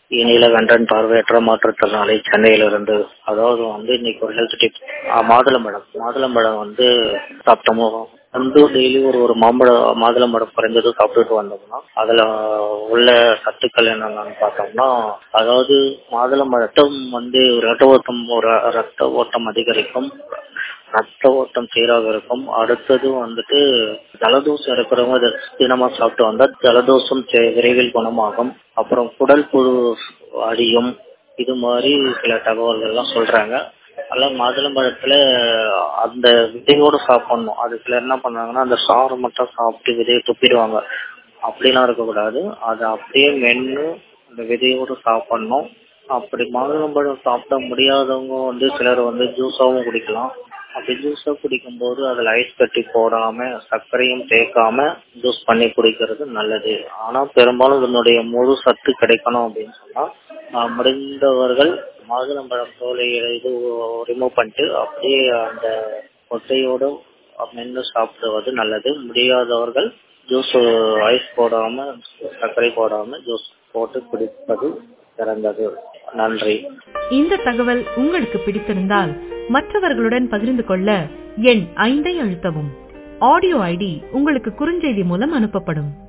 நீலகண்டன் பார்வையற்ற மாற்றுத்திறனாளி சென்னையிலிருந்து அதாவது வந்து இன்னைக்கு ஒரு ஹெல்த் டிப்ஸ் மாதுளம்பழம் மாதுளம்பழம் வந்து சாப்பிட்டோமோ வந்து டெய்லி ஒரு ஒரு மாம்பழம் மாதுளம்பழம் குறைஞ்சது சாப்பிட்டுட்டு வந்தோம்னா அதுல உள்ள சத்துக்கள் என்னென்னு பார்த்தோம்னா அதாவது மாதுளம்பழத்தம் வந்து ரத்த ஓட்டம் ஒரு ரத்த ஓட்டம் அதிகரிக்கும் ரத்த ஓட்டம் சீராக இருக்கும் அடுத்தது வந்துட்டு ஜலதோஷம் இருக்கிறவங்க இதை தினமா சாப்பிட்டு வந்தா ஜலதோஷம் விரைவில் குணமாகும் அப்புறம் குடல் புழு அடியும் இது மாதிரி சில தகவல்கள் எல்லாம் சொல்றாங்க அதெல்லாம் மாதுளம்பழத்துல அந்த விதையோடு சாப்பிடணும் அது சிலர் என்ன பண்ணாங்கன்னா அந்த சாறு மட்டும் சாப்பிட்டு விதையை துப்பிடுவாங்க அப்படிலாம் இருக்கக்கூடாது அதை அப்படியே மென்று அந்த விதையோடு சாப்பிடணும் அப்படி மாதுளம்பழம் சாப்பிட முடியாதவங்க வந்து சிலர் வந்து ஜூஸாவும் குடிக்கலாம் அப்படி ஜூஸா குடிக்கும் போது அதுல ஐஸ் கட்டி போடாம சர்க்கரையும் சேர்க்காம ஜூஸ் பண்ணி குடிக்கிறது நல்லது ஆனா பெரும்பாலும் இதனுடைய முழு சத்து கிடைக்கணும் அப்படின்னு சொன்னா முடிந்தவர்கள் மாதுளம்பழம் தோலை இது ரிமூவ் பண்ணிட்டு அப்படியே அந்த கொட்டையோடு மென்று சாப்பிடுவது நல்லது முடியாதவர்கள் ஜூஸ் ஐஸ் போடாம சர்க்கரை போடாம ஜூஸ் போட்டு குடிப்பது சிறந்தது நன்றி இந்த தகவல் உங்களுக்கு பிடித்திருந்தால் மற்றவர்களுடன் பகிர்ந்து கொள்ள எண் ஐந்தை அழுத்தவும் ஆடியோ ஐடி உங்களுக்கு குறுஞ்செய்தி மூலம் அனுப்பப்படும்